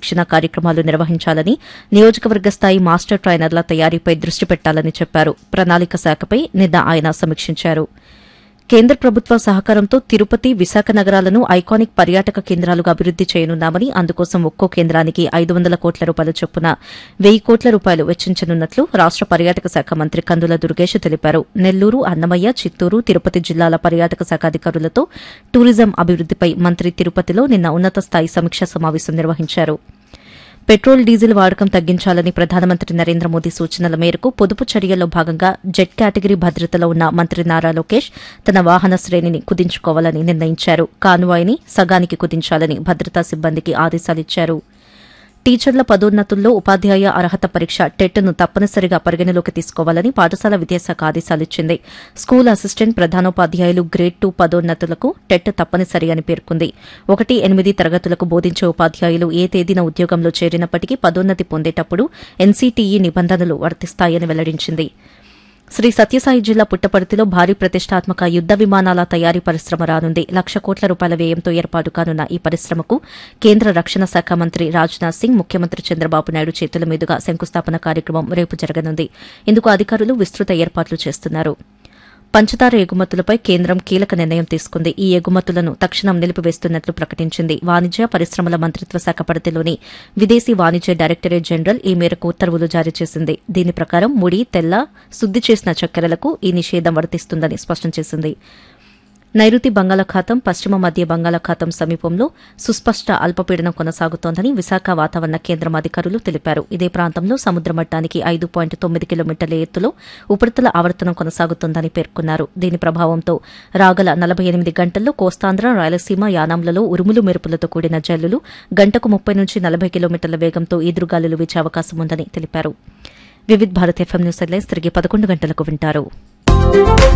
శిక్షణ కార్యక్రమాలు నిర్వహించాలని నియోజకవర్గ స్థాయి మాస్టర్ ట్రైనర్ల తయారీపై దృష్టి పెట్టాలని చెప్పారు ప్రణాళిక శాఖపై నిన్న ఆయన సమీక్షించారు కేంద్ర ప్రభుత్వ సహకారంతో తిరుపతి విశాఖ నగరాలను ఐకానిక్ పర్యాటక కేంద్రాలుగా అభివృద్ది చేయనున్నామని అందుకోసం ఒక్కో కేంద్రానికి ఐదు వందల కోట్ల రూపాయల చొప్పున వెయ్యి కోట్ల రూపాయలు వెచ్చించనున్నట్లు రాష్ట పర్యాటక శాఖ మంత్రి కందుల దుర్గేష్ తెలిపారు నెల్లూరు అన్నమయ్య చిత్తూరు తిరుపతి జిల్లాల పర్యాటక శాఖ అధికారులతో టూరిజం అభివృద్దిపై మంత్రి తిరుపతిలో నిన్న ఉన్నత స్థాయి సమీక్షా సమావేశం నిర్వహించారు పెట్రోల్ డీజిల్ వాడకం తగ్గించాలని ప్రధానమంత్రి నరేంద్ర మోదీ సూచనల మేరకు పొదుపు చర్యల్లో భాగంగా జెట్ కేటగిరీ భద్రతలో ఉన్న మంత్రి నారా లోకేష్ తన వాహన శ్రేణిని కుదించుకోవాలని నిర్ణయించారు కాన్వాయ్ని సగానికి కుదించాలని భద్రతా సిబ్బందికి ఆదేశాలిచ్చారు టీచర్ల పదోన్నతుల్లో ఉపాధ్యాయ అర్హత పరీక్ష టెట్ను తప్పనిసరిగా పరిగణలోకి తీసుకోవాలని పాఠశాల విద్యాశాఖ ఆదేశాలిచ్చింది స్కూల్ అసిస్టెంట్ ప్రధానోపాధ్యాయులు గ్రేడ్ టూ పదోన్నతులకు టెట్ తప్పనిసరి అని పేర్కొంది ఒకటి ఎనిమిది తరగతులకు బోధించే ఉపాధ్యాయులు ఏ తేదీన ఉద్యోగంలో చేరినప్పటికీ పదోన్నతి పొందేటప్పుడు ఎన్సీటీఈ నిబంధనలు వర్తిస్తాయని వెల్లడించింది శ్రీ సత్యసాయి జిల్లా పుట్టపర్తిలో భారీ ప్రతిష్టాత్మక యుద్ద విమానాల తయారీ పరిశ్రమ రానుంది లక్ష కోట్ల రూపాయల వ్యయంతో ఏర్పాటు కానున్న ఈ పరిశ్రమకు కేంద్ర రక్షణ శాఖ మంత్రి రాజ్నాథ్ సింగ్ ముఖ్యమంత్రి చంద్రబాబు నాయుడు చేతుల మీదుగా శంకుస్థాపన కార్యక్రమం రేపు జరగనుంది ఇందుకు అధికారులు విస్తృత ఏర్పాట్లు చేస్తున్నారు పంచదార ఎగుమతులపై కేంద్రం కీలక నిర్ణయం తీసుకుంది ఈ ఎగుమతులను తక్షణం నిలిపివేస్తున్నట్లు ప్రకటించింది వాణిజ్య పరిశ్రమల మంత్రిత్వ శాఖ పరిధిలోని విదేశీ వాణిజ్య డైరెక్టరేట్ జనరల్ ఈ మేరకు ఉత్తర్వులు జారీ చేసింది దీని ప్రకారం ముడి తెల్ల శుద్ది చేసిన చక్కెరలకు ఈ నిషేధం వర్తిస్తుందని స్పష్టం చేసింది నైరుతి బంగాళాఖాతం పశ్చిమ మధ్య బంగాళాఖాతం సమీపంలో సుస్పష్ట అల్పపీడనం కొనసాగుతోందని విశాఖ వాతావరణ కేంద్రం అధికారులు తెలిపారు ఇదే ప్రాంతంలో సముద్ర మట్టానికి ఐదు పాయింట్ తొమ్మిది కిలోమీటర్ల ఎత్తులో ఉపరితల ఆవర్తనం కొనసాగుతోందని పేర్కొన్నారు దీని ప్రభావంతో రాగల నలభై ఎనిమిది గంటల్లో కోస్తాంధ్ర రాయలసీమ యానాంలలో ఉరుములు మెరుపులతో కూడిన జల్లులు గంటకు ముప్పై నుంచి నలభై కిలోమీటర్ల వేగంతో ఈదురుగాలులు వీచే అవకాశం ఉందని తెలిపారు Vividh Bharati FM news headlines తిరిగి పదకొండు గంటలకు వింటారు